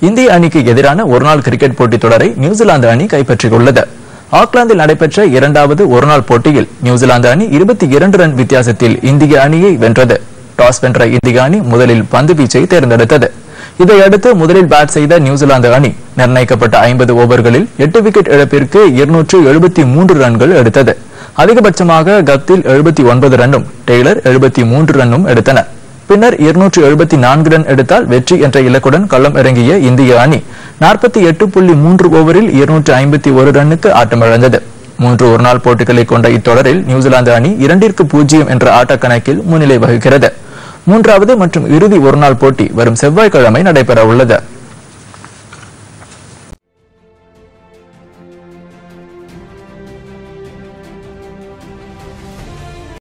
இந்திய அணிக்கு எதிரான ஒருநாள் கிரிக்கெட் போட்டித் தொடரை நியூசிலாந்து அணி கைப்பற்றியுள்ளது ஆக்லாந்தில் நடைபெற்ற இரண்டாவது ஒருநாள் போட்டியில் நியூசிலாந்து அணி இருபத்தி இரண்டு ரன் வித்தியாசத்தில் இந்திய அணியை வென்றது டாஸ் வென்ற இந்திய அணி முதலில் பந்து வீச்சை தேர்ந்தெடுத்தது இதையடுத்து முதலில் பேட் செய்த நியூசிலாந்து அணி நிர்ணயிக்கப்பட்ட ஐம்பது ஓவர்களில் எட்டு விக்கெட் இழப்பிற்கு இருநூற்று எழுபத்தி மூன்று ரன்கள் எடுத்தது அதிகபட்சமாக கப்தில் எழுபத்தி ஒன்பது ரன்னும் டெய்லர் எழுபத்தி மூன்று ரன்னும் எடுத்தனர் பின்னர் இருநூற்று எழுபத்தி நான்கு ரன் எடுத்தால் வெற்றி என்ற இலக்குடன் களம் இறங்கிய இந்திய அணி நாற்பத்தி எட்டு புள்ளி மூன்று ஓவரில் இருநூற்று ஐம்பத்தி ஒரு ரன்னுக்கு ஆட்டமிழந்தது மூன்று ஒருநாள் போட்டிகளை கொண்ட இத்தொடரில் நியூசிலாந்து அணி இரண்டிற்கு பூஜ்ஜியம் என்ற ஆட்டக்கணக்கில் முன்னிலை வகிக்கிறது மூன்றாவது மற்றும் இறுதி ஒருநாள் போட்டி வரும் செவ்வாய்க்கிழமை நடைபெற உள்ளது